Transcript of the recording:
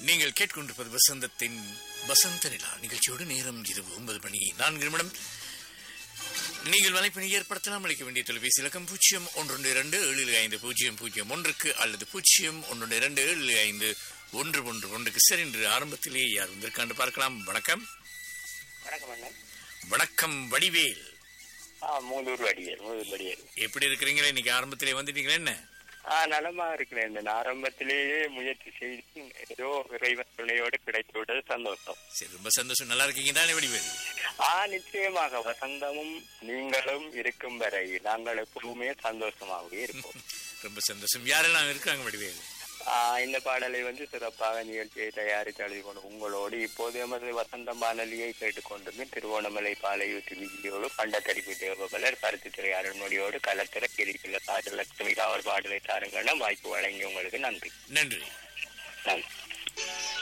நீங்கள் கேட்கொண்டிருப்பது வசந்தத்தின் வசந்த நிலா நிகழ்ச்சியோடு நேரம் இரவு ஒன்பது மணி நான்கு நிமிடம் நீங்கள் வலைப்பினை ஏற்படுத்தலாம் அளிக்க வேண்டிய தொலைபேசி இலக்கம் பூஜ்ஜியம் ஒன்று இரண்டு ஏழு ஐந்து பூஜ்ஜியம் பூஜ்ஜியம் ஒன்றுக்கு அல்லது பூஜ்ஜியம் ஒன்று இரண்டு ஏழு ஐந்து ஒன்று ஒன்று ஒன்றுக்கு சரி என்று ஆரம்பத்திலேயே யார் வந்திருக்காண்டு பார்க்கலாம் வணக்கம் வணக்கம் அண்ணன் வணக்கம் வடிவேல் ஆ மூலூர் வடிவேல் மூலூர் வடிவேல் எப்படி இருக்கிறீங்களே இன்னைக்கு ஆரம்பத்திலே வந்துட்டீங்களா என்ன ஆ நலமா இருக்கிறேன் இந்த ஆரம்பத்திலேயே முயற்சி செய்து ஏதோ இறைவன் துணையோடு கிடைத்துவிட்டது சந்தோஷம் சரி ரொம்ப சந்தோஷம் நல்லா இருக்கீங்க தானே வடிவேல் ஆ நிச்சயமாக வசந்தமும் நீங்களும் இருக்கும் வரை நாங்கள் எப்பவுமே சந்தோஷமாகவே இருப்போம் ரொம்ப சந்தோஷம் யாரெல்லாம் இருக்காங்க வடிவேல் ஆ, இந்த பாடலை வந்து சிறப்பாக நிகழ்ச்சியை தயாரித்து எழுதி கொண்டு உங்களோடு இப்போது எமது வசந்த வானொலியை கேட்டுக்கொண்டு திருவோணமலை பாலையூத்து விஜயோடு பண்டத்தடிப்பு தேவபலர் பருத்தித்துறை அருண்மொழியோடு கலத்திர கிரிக்கில ராஜலட்சுமி அவர் பாடலை தாருங்கன்னா வாய்ப்பு வழங்கி உங்களுக்கு நன்றி நன்றி நன்றி